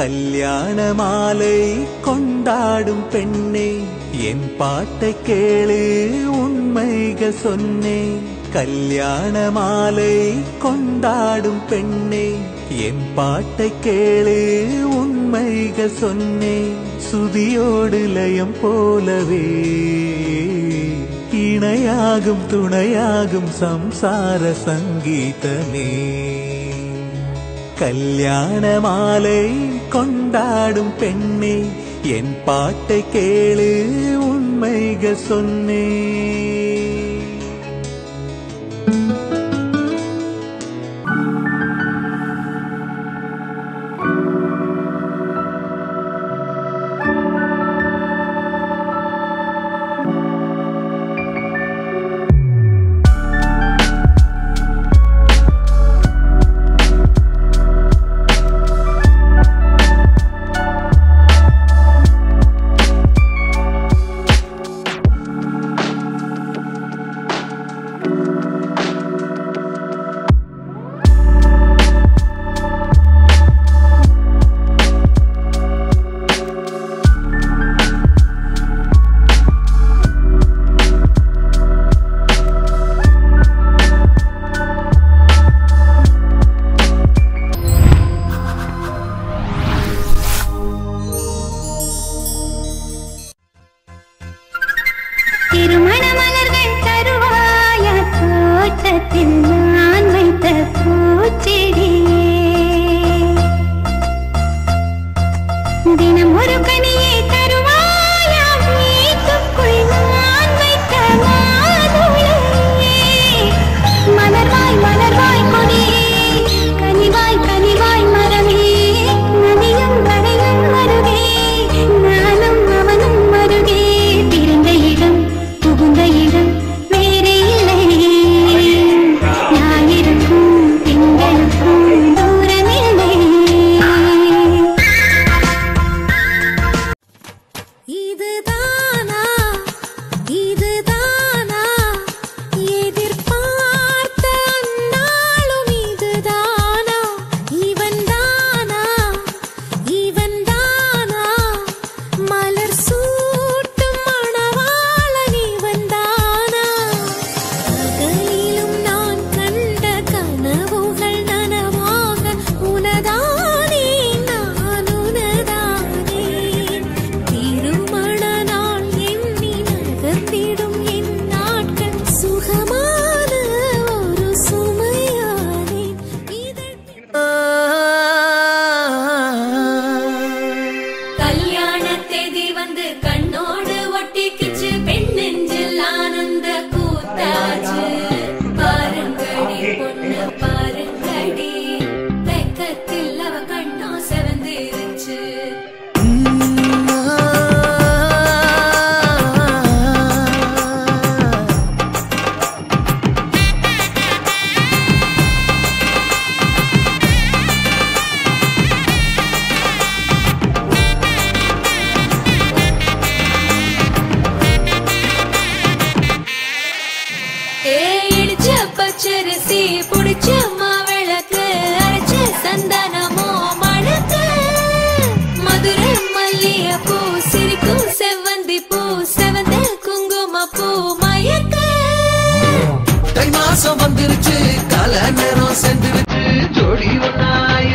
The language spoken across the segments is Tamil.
கல்யாண மாலை கொண்டாடும் பெண்ணே என் பாட்டை கேளு உண்மைக சொன்னேன் கல்யாண மாலை கொண்டாடும் பெண்ணே என் பாட்டை கேளு உண்மைக சொன்னேன் சுதியோடு லயம் போலவே இணையாகும் துணையாகும் சம்சார சங்கீதமே கல்யாண மாலை கொண்டாடும் பெண்ணே என் பாட்டை கேளு உண்மைக சொன்னே திருமண மலர்கள் தருவாய தோட்டத்தில் நான் வைத்த பூச்செடியே தினம் ஒரு கனியை தருவாயா வீட்டுக்குள் நான் வைத்த மாதுளையே மலர்வாய் மலர்வாய் கொடியே கனிவாய் கனிவாய் மரமே நதியும் கரையும் வருகே நானும் அவனும் வருகே பிறந்த இடம் புகுந்த இடம் வேறே இல்லை ஞாயிறுக்கும் திங்களுக்கும் தூரமில்லை இதுதானா இதுதானா எதிர்பார்த்த அந்நாளும் இதுதானா இவன் தானா இவன் தானா மலர் சூட்டும் மணவாளன் இவன் தானா பகலிலும் நான் கண்ட கனவுகள் நனவாக உனதானே நான் உனதானே திருமண நாள் எண்ணி நகர்ந்திடும் என் நாட்கள் சுகமான ஒரு சுமையானே கல்யாண தேதி வந்து கண்ணோடு ஒட்டிக்கிச்சு பெண் நெஞ்சில் ஆனந்த கூத்தாச்சு பாருங்கடி பொண்ணு பாருங்கடி வெக்கத்தில் அவ கண்ணோ செவந்திருச்சு ஏ இடிச்ச பச்சரிசி புடிச்ச மாவிளக்கு அரைச்ச சந்தனமோ மணக்கு மதுரை மல்லிய பூ சிரிக்கும் செவ்வந்தி பூ செவந்த குங்கும பூ மயக்க தை மாசம் வந்துருச்சு கால நேரம் சென்றுருச்சு ஜோடி ஒன்னாயிரு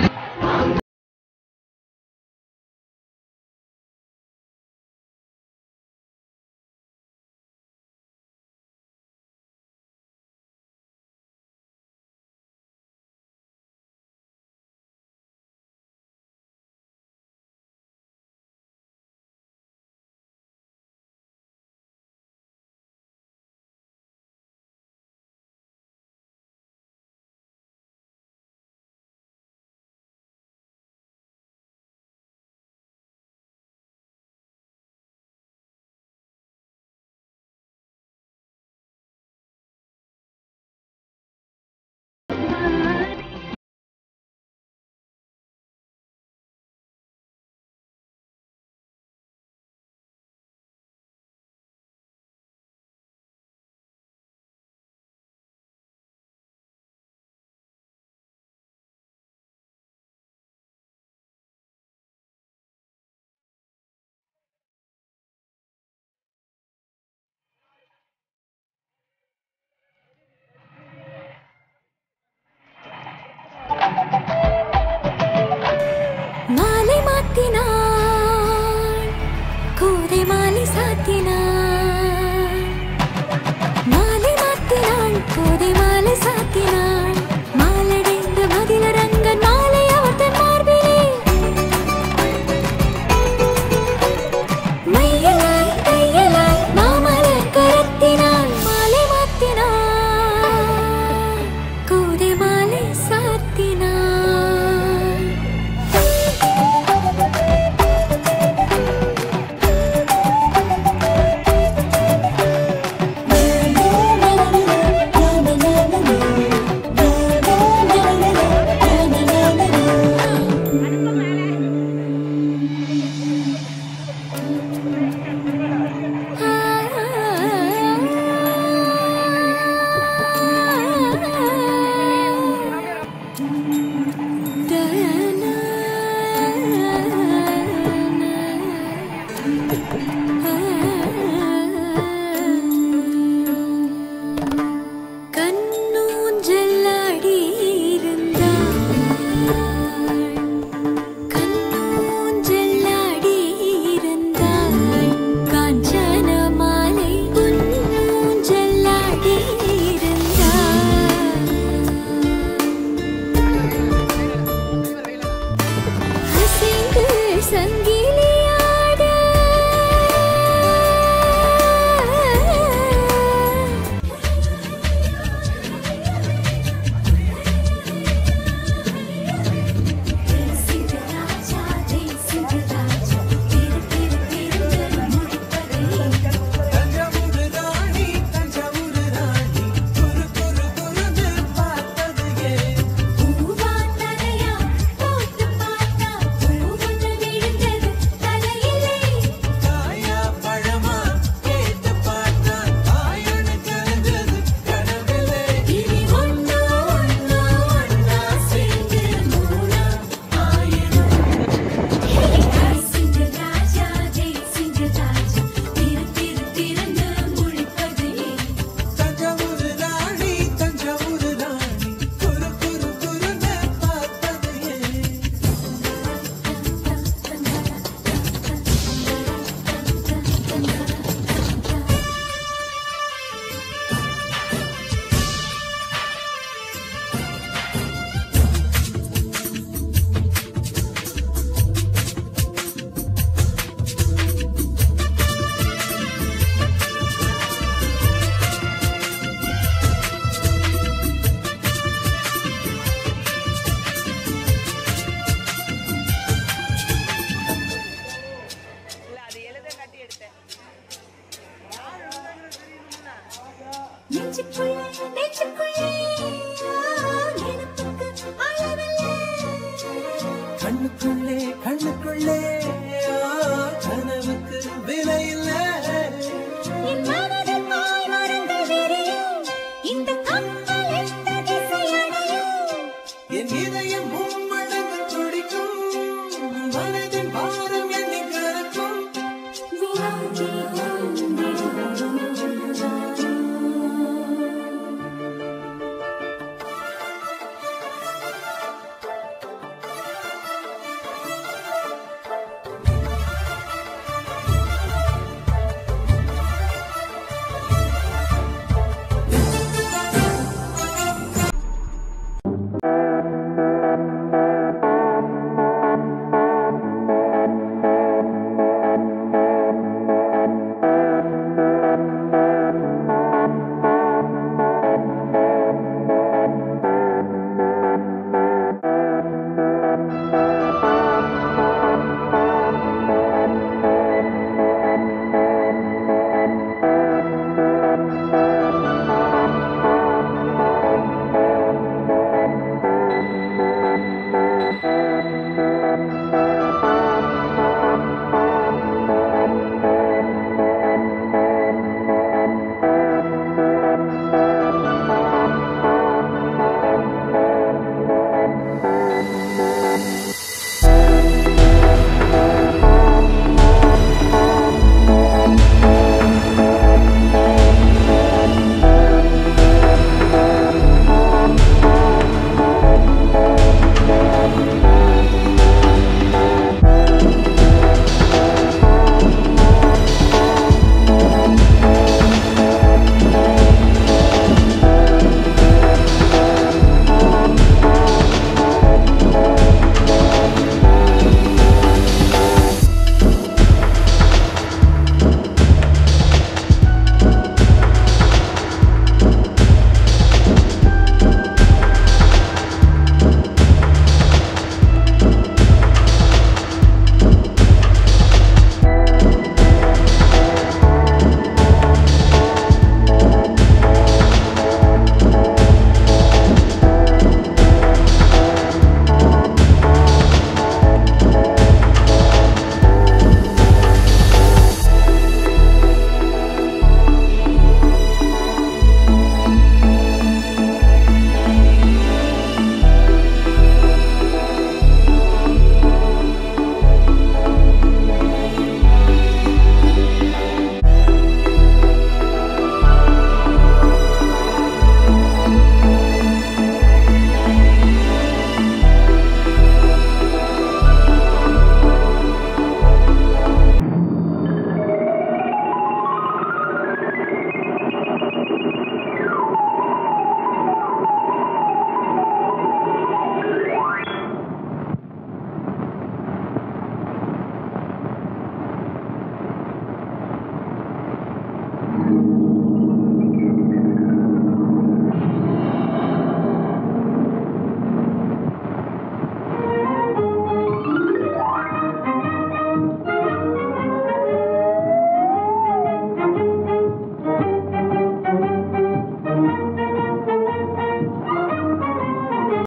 நெஞ்சுக்குள்ள நெஞ்சுக்குள்ள